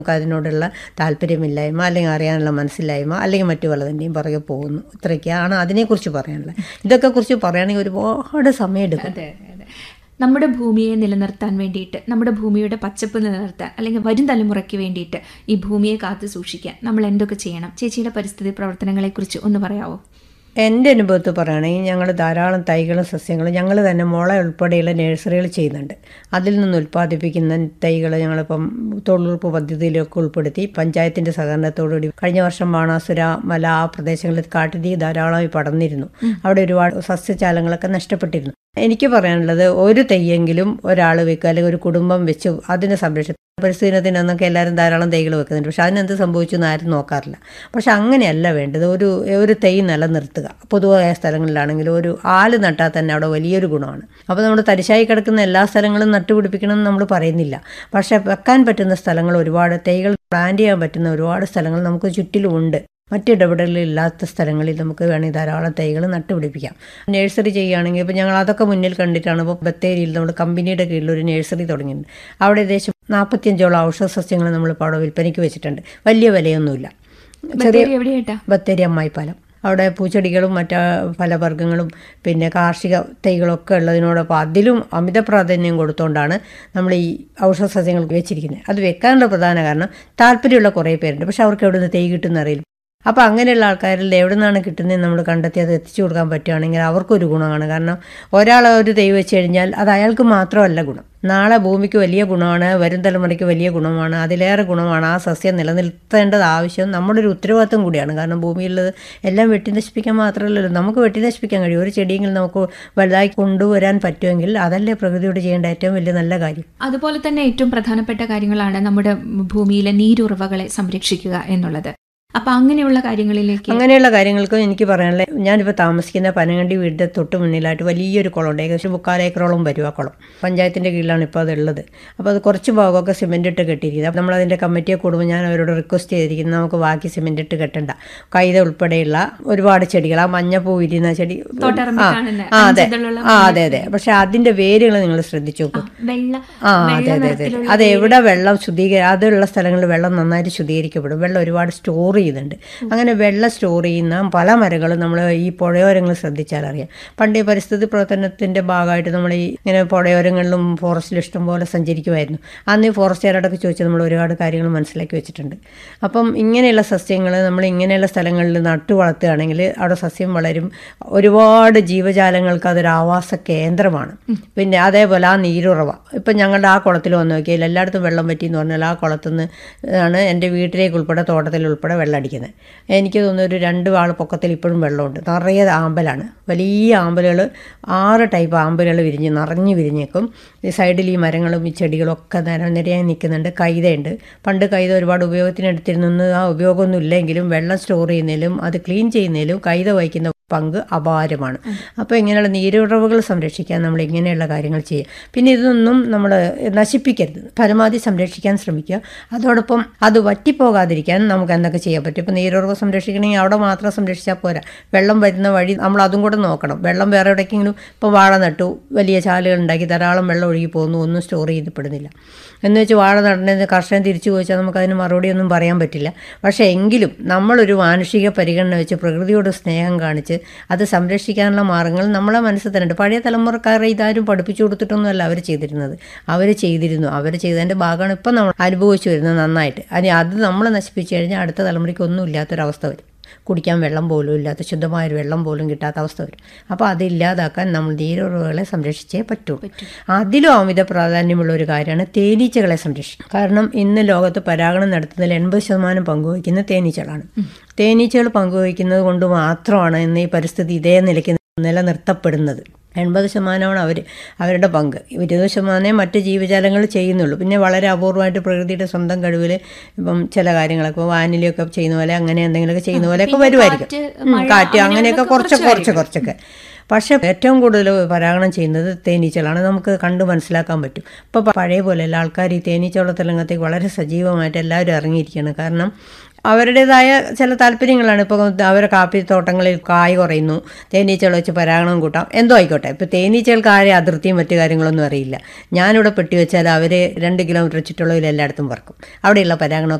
നമുക്ക് അതിനോടുള്ള താല്പര്യമില്ലായ്മ അല്ലെങ്കിൽ അറിയാനുള്ള മനസ്സില്ലായ്മ അല്ലെങ്കിൽ മറ്റു പലതിൻ്റെയും പുറകെ പോകുന്നു ഇത്രയൊക്കെയാണ് അതിനെക്കുറിച്ച് പറയാനുള്ളത് ഇതൊക്കെ കുറിച്ച് പറയുകയാണെങ്കിൽ ഒരുപാട് സമയമെടുക്കും അതെ അതെ അതെ നമ്മുടെ ഭൂമിയെ നിലനിർത്താൻ വേണ്ടിയിട്ട് നമ്മുടെ ഭൂമിയുടെ പച്ചപ്പ് നിലനിർത്താൻ അല്ലെങ്കിൽ വരും തലമുറയ്ക്ക് വേണ്ടിയിട്ട് ഈ ഭൂമിയെ കാത്തു സൂക്ഷിക്കാൻ നമ്മൾ എന്തൊക്കെ ചെയ്യണം ചേച്ചിയുടെ പരിസ്ഥിതി പ്രവർത്തനങ്ങളെക്കുറിച്ച് ഒന്ന് പറയാവോ എൻ്റെ അനുഭവത്തിൽ പറയുകയാണെങ്കിൽ ഞങ്ങൾ ധാരാളം തൈകളും സസ്യങ്ങളും ഞങ്ങൾ തന്നെ മുള ഉൾപ്പെടെയുള്ള നഴ്സറികൾ ചെയ്യുന്നുണ്ട് അതിൽ നിന്ന് ഉൽപ്പാദിപ്പിക്കുന്ന തൈകൾ ഞങ്ങളിപ്പം തൊഴിലുറപ്പ് പദ്ധതിയിലൊക്കെ ഉൾപ്പെടുത്തി പഞ്ചായത്തിൻ്റെ സഹകരണത്തോടുകൂടി കഴിഞ്ഞ വർഷം ബാണാസുര മല ആ പ്രദേശങ്ങളിൽ കാട്ടുതീ ധാരാളമായി പടർന്നിരുന്നു അവിടെ ഒരുപാട് സസ്യജാലങ്ങളൊക്കെ നഷ്ടപ്പെട്ടിരുന്നു എനിക്ക് പറയാനുള്ളത് ഒരു തെയ്യെങ്കിലും ഒരാൾ വെക്കുക അല്ലെങ്കിൽ ഒരു കുടുംബം വെച്ച് അതിനെ സംരക്ഷിക്കും പരിസ്ഥിതിനത്തിന് അന്നൊക്കെ എല്ലാവരും ധാരാളം തൈകൾ വെക്കുന്നുണ്ട് പക്ഷെ അതിനെന്ത് സംഭവിച്ചു എന്ന് ആരും നോക്കാറില്ല പക്ഷെ അങ്ങനെയല്ല വേണ്ടത് ഒരു ഒരു തൈ നിലനിർത്തുക പൊതുവായ സ്ഥലങ്ങളിലാണെങ്കിലും ഒരു ആല് നട്ടാൽ തന്നെ അവിടെ വലിയൊരു ഗുണമാണ് അപ്പോൾ നമ്മൾ തരിശായി കിടക്കുന്ന എല്ലാ സ്ഥലങ്ങളും നട്ടുപിടിപ്പിക്കണം എന്ന് നമ്മൾ പറയുന്നില്ല പക്ഷേ വെക്കാൻ പറ്റുന്ന സ്ഥലങ്ങൾ ഒരുപാട് തൈകൾ പ്ലാന്റ് ചെയ്യാൻ പറ്റുന്ന ഒരുപാട് സ്ഥലങ്ങൾ നമുക്ക് ചുറ്റിലുമുണ്ട് മറ്റിടപെടലില്ലാത്ത സ്ഥലങ്ങളിൽ നമുക്ക് വേണമെങ്കിൽ ധാരാളം തൈകൾ നട്ടുപിടിപ്പിക്കാം നഴ്സറി ചെയ്യുകയാണെങ്കിൽ ഇപ്പോൾ ഞങ്ങൾ അതൊക്കെ മുന്നിൽ കണ്ടിട്ടാണ് ഇപ്പോൾ ബത്തേരിയിൽ നമ്മൾ കമ്പനിയുടെ കീഴിൽ ഒരു നഴ്സറി തുടങ്ങിയിട്ടുണ്ട് അവിടെ ഏകദേശം നാൽപ്പത്തിയഞ്ചോളം ഔഷധ സസ്യങ്ങൾ നമ്മളിപ്പോൾ അവിടെ വിൽപ്പനയ്ക്ക് വെച്ചിട്ടുണ്ട് വലിയ വിലയൊന്നുമില്ല ബത്തേരി എവിടെയായിട്ടാ ബത്തേരി അമ്മായിപ്പാലം അവിടെ പൂച്ചെടികളും മറ്റ് ഫലവർഗ്ഗങ്ങളും പിന്നെ കാർഷിക തൈകളൊക്കെ ഉള്ളതിനോടൊപ്പം അതിലും അമിത പ്രാധാന്യം കൊടുത്തുകൊണ്ടാണ് നമ്മൾ ഈ ഔഷധ സസ്യങ്ങൾ വെച്ചിരിക്കുന്നത് അത് വെക്കാനുള്ള പ്രധാന കാരണം താല്പര്യമുള്ള കുറേ പേരുണ്ട് പക്ഷെ അവർക്ക് എവിടെ നിന്ന് തൈ കിട്ടുന്ന അറിയില്ല അപ്പോൾ അങ്ങനെയുള്ള ആൾക്കാരിൽ എവിടെ നിന്നാണ് കിട്ടുന്നത് നമ്മൾ കണ്ടെത്തി അത് എത്തിച്ചു കൊടുക്കാൻ പറ്റുകയാണെങ്കിൽ അവർക്കൊരു ഗുണമാണ് കാരണം ഒരാൾ ഒരു തൈ വെച്ച് കഴിഞ്ഞാൽ അത് അയാൾക്ക് മാത്രമല്ല ഗുണം നാളെ ഭൂമിക്ക് വലിയ ഗുണമാണ് വരും തലമുറയ്ക്ക് വലിയ ഗുണമാണ് അതിലേറെ ഗുണമാണ് ആ സസ്യം നിലനിർത്തേണ്ടത് ആവശ്യം നമ്മുടെ ഒരു ഉത്തരവാദിത്വം കൂടിയാണ് കാരണം ഭൂമിയിലുള്ളത് എല്ലാം വെട്ടി നശിപ്പിക്കാൻ മാത്രമല്ലല്ലോ നമുക്ക് വെട്ടി നശിപ്പിക്കാൻ കഴിയും ഒരു ചെടിയെങ്കിലും നമുക്ക് വലുതായി കൊണ്ടുവരാൻ പറ്റുമെങ്കിൽ അതല്ലേ പ്രകൃതിയോട് ചെയ്യേണ്ട ഏറ്റവും വലിയ നല്ല കാര്യം അതുപോലെ തന്നെ ഏറ്റവും പ്രധാനപ്പെട്ട കാര്യങ്ങളാണ് നമ്മുടെ ഭൂമിയിലെ നീരുറവകളെ സംരക്ഷിക്കുക എന്നുള്ളത് അപ്പൊ അങ്ങനെയുള്ള കാര്യങ്ങളിലേക്ക് അങ്ങനെയുള്ള കാര്യങ്ങൾക്ക് എനിക്ക് പറയാനുള്ള ഞാനിപ്പോൾ താമസിക്കുന്ന പനങ്ങണ്ടി വീടിൻ്റെ തൊട്ട് മുന്നിലായിട്ട് വലിയൊരു കുളമുണ്ട് ഏകദേശം മുക്കാലേക്കറോളം വരും ആ കുളം പഞ്ചായത്തിൻ്റെ കീഴിലാണ് ഇപ്പോൾ അതുള്ളത് അപ്പോൾ അത് കുറച്ച് ഭാഗമൊക്കെ സിമെൻ്റ് ഇട്ട് കെട്ടിയിരിക്കുന്നത് അപ്പോൾ നമ്മളതിൻ്റെ കമ്മിറ്റിയെ കൂടുമ്പോൾ ഞാൻ അവരോട് റിക്വസ്റ്റ് ചെയ്തിരിക്കുന്നത് നമുക്ക് ബാക്കി സിമെൻ്റ് ഇട്ട് കെട്ടണ്ട കൈത ഉൾപ്പെടെയുള്ള ഒരുപാട് ചെടികൾ ആ മഞ്ഞപ്പൂ വിരിയുന്ന ചെടി തോട്ടറമ്പി ആ കാണുന്ന ആ, അതെ അഞ്ചിതളുള്ള ആ അതെ അതെ പക്ഷെ അതിൻ്റെ വേരുകൾ നിങ്ങൾ ശ്രദ്ധിച്ചു നോക്കൂ വെള്ള ആ അതെ അതെ അതെ അത് എവിടെ വെള്ളം ശുദ്ധീകരി അതുള്ള സ്ഥലങ്ങളിൽ വെള്ളം നന്നായിട്ട് ശുദ്ധീകരിക്കപ്പെടും വെള്ളം ഒരുപാട് സ്റ്റോർ ചെയ്യുന്നുണ്ട് അങ്ങനെ വെള്ളം സ്റ്റോർ ചെയ്യുന്ന പല മരങ്ങളും നമ്മൾ ഈ പുഴയോരങ്ങൾ ശ്രദ്ധിച്ചാൽ അറിയാം പണ്ട് ഈ പരിസ്ഥിതി പ്രവർത്തനത്തിൻ്റെ ഭാഗമായിട്ട് നമ്മൾ ഈ ഇങ്ങനെ പുഴയോരങ്ങളിലും ഫോറസ്റ്റിലും ഇഷ്ടംപോലെ സഞ്ചരിക്കുമായിരുന്നു അന്ന് ഈ ഫോറസ്റ്റുകാരോടൊക്കെ ചോദിച്ചാൽ നമ്മൾ ഒരുപാട് കാര്യങ്ങൾ മനസ്സിലാക്കി വെച്ചിട്ടുണ്ട് അപ്പം ഇങ്ങനെയുള്ള സസ്യങ്ങൾ നമ്മൾ ഇങ്ങനെയുള്ള സ്ഥലങ്ങളിൽ നട്ടു വളർത്തുകയാണെങ്കിൽ അവിടെ സസ്യം വളരും ഒരുപാട് ജീവജാലങ്ങൾക്ക് അതൊരു ആവാസ കേന്ദ്രമാണ് പിന്നെ അതേപോലെ ആ നീരുറവ ഇപ്പം ഞങ്ങളുടെ ആ കുളത്തിൽ വന്ന് നോക്കിയാൽ എല്ലായിടത്തും വെള്ളം പറ്റി എന്ന് പറഞ്ഞാൽ ആ കുളത്തിൽ നിന്ന് ആണ് എൻ്റെ വീട്ടിലേക്ക് ഉൾപ്പെടെ തോട്ടത്തിൽ ഉൾപ്പെടെ വെള്ളം അടിക്കുന്നത് എനിക്ക് തോന്നുന്നു ഒരു രണ്ട് വാൾ പൊക്കത്തിൽ ഇപ്പോഴും വെള്ളമുണ്ട് നിറയെ ആമ്പലാണ് വലിയ ആമ്പലുകൾ ആറ് ടൈപ്പ് ആമ്പലുകൾ വിരിഞ്ഞ് നിറഞ്ഞു വിരിഞ്ഞേക്കും ഈ സൈഡിൽ ഈ മരങ്ങളും ഈ ചെടികളും ഒക്കെ നിര നിരയായി നിൽക്കുന്നുണ്ട് കൈതയുണ്ട് പണ്ട് കൈത ഒരുപാട് ഉപയോഗത്തിന് എടുത്തിരുന്നു ആ ഉപയോഗമൊന്നും ഇല്ലെങ്കിലും വെള്ളം സ്റ്റോർ ചെയ്യുന്നതിലും അത് ക്ലീൻ ചെയ്യുന്നതിലും കൈത വഹിക്കുന്ന പങ്ക് അപാരമാണ് അപ്പോൾ ഇങ്ങനെയുള്ള നീരുറവുകൾ സംരക്ഷിക്കാൻ നമ്മൾ ഇങ്ങനെയുള്ള കാര്യങ്ങൾ ചെയ്യുക പിന്നെ ഇതൊന്നും നമ്മൾ നശിപ്പിക്കരുത് പരമാവധി സംരക്ഷിക്കാൻ ശ്രമിക്കുക അതോടൊപ്പം അത് വറ്റിപ്പോകാതിരിക്കാൻ നമുക്ക് എന്തൊക്കെ ചെയ്യാൻ പറ്റും ഇപ്പോൾ നീരുറവ് സംരക്ഷിക്കണമെങ്കിൽ അവിടെ മാത്രം സംരക്ഷിച്ചാൽ പോരാ വെള്ളം വരുന്ന വഴി നമ്മൾ അതും കൂടെ നോക്കണം വെള്ളം വേറെ എവിടേക്കെങ്കിലും ഇപ്പോൾ വാഴ നട്ടു വലിയ ചാലുകൾ ഉണ്ടാക്കി ധാരാളം വെള്ളം ഒഴുകി പോകുന്നു ഒന്നും സ്റ്റോർ ചെയ്യപ്പെടുന്നില്ല എന്ന് വെച്ച് വാഴ നടന്നത് കർഷകൻ തിരിച്ചു ചോദിച്ചാൽ നമുക്കതിന് മറുപടിയൊന്നും പറയാൻ പറ്റില്ല പക്ഷേ എങ്കിലും നമ്മളൊരു മാനുഷിക പരിഗണന വെച്ച് പ്രകൃതിയോട് സ്നേഹം കാണിച്ച് അത് സംരക്ഷിക്കാനുള്ള മാർഗ്ഗങ്ങൾ നമ്മളെ മനസ്സിൽ തന്നെ ഉണ്ട് പഴയ തലമുറക്കാരെ ഇതാരും പഠിപ്പിച്ചു കൊടുത്തിട്ടൊന്നുമല്ല അവർ ചെയ്തിരുന്നത് അവർ ചെയ്തിരുന്നു അവർ ചെയ്തതിൻ്റെ ഭാഗമാണ് ഇപ്പം നമ്മൾ അനുഭവിച്ചു വരുന്നത് നന്നായിട്ട് അനി അത് നമ്മൾ നശിപ്പിച്ചു കഴിഞ്ഞാൽ അടുത്ത തലമുറയ്ക്ക് ഒന്നും ഇല്ലാത്തൊരവസ്ഥ വരും കുടിക്കാൻ വെള്ളം പോലും ഇല്ലാത്ത ശുദ്ധമായൊരു വെള്ളം പോലും കിട്ടാത്ത അവസ്ഥ വരും അപ്പോൾ അതില്ലാതാക്കാൻ നമ്മൾ നീരുറവുകളെ സംരക്ഷിച്ചേ പറ്റുള്ളൂ അതിലും അമിത പ്രാധാന്യമുള്ള ഒരു കാര്യമാണ് തേനീച്ചകളെ സംരക്ഷിക്കുക കാരണം ഇന്ന് ലോകത്ത് പരാഗണം നടത്തുന്നതിൽ എൺപത് ശതമാനം പങ്കുവഹിക്കുന്ന തേനീച്ചകളാണ് തേനീച്ചകൾ പങ്കുവഹിക്കുന്നത് കൊണ്ട് മാത്രമാണ് ഇന്ന് ഈ പരിസ്ഥിതി ഇതേ നിലയ്ക്ക് നിലനിർത്തപ്പെടുന്നത് എൺപത് ശതമാനമാണ് അവർ അവരുടെ പങ്ക് ഇരുപത് ശതമാനമേ മറ്റ് ജീവജാലങ്ങൾ ചെയ്യുന്നുള്ളൂ പിന്നെ വളരെ അപൂർവമായിട്ട് പ്രകൃതിയുടെ സ്വന്തം കഴിവിൽ ഇപ്പം ചില കാര്യങ്ങളൊക്കെ വാനിലയൊക്കെ ചെയ്യുന്ന പോലെ അങ്ങനെ എന്തെങ്കിലുമൊക്കെ ചെയ്യുന്ന പോലെയൊക്കെ വരുമായിരിക്കും ഉം, കാറ്റ് അങ്ങനെയൊക്കെ കുറച്ച് കുറച്ച് കുറച്ചൊക്കെ പക്ഷേ ഏറ്റവും കൂടുതൽ പരാഗണം ചെയ്യുന്നത് തേനീച്ചകളാണ് നമുക്ക് കണ്ടു മനസ്സിലാക്കാൻ പറ്റും ഇപ്പോൾ പഴയ പോലെയല്ല ആൾക്കാർ ഈ തേനീച്ച വളർത്തലങ്ങത്തേക്ക് വളരെ സജീവമായിട്ട് എല്ലാവരും ഇറങ്ങിയിരിക്കുകയാണ് കാരണം അവരുടേതായ ചില താല്പര്യങ്ങളാണ് ഇപ്പോൾ അവരെ കാപ്പിത്തോട്ടങ്ങളിൽ കായ് കുറയുന്നു തേനീച്ചകൾ വെച്ച് പരാഗണം കൂട്ടാം എന്തോ ആയിക്കോട്ടെ ഇപ്പോൾ തേനീച്ചകൾക്ക് ആരെ അതിർത്തിയും മറ്റു കാര്യങ്ങളൊന്നും അറിയില്ല ഞാനിവിടെ പെട്ടി വെച്ചാൽ അവർ രണ്ട് കിലോമീറ്റർ ചുറ്റുള്ളതിൽ എല്ലായിടത്തും പറക്കും അവിടെയുള്ള പരാഗണം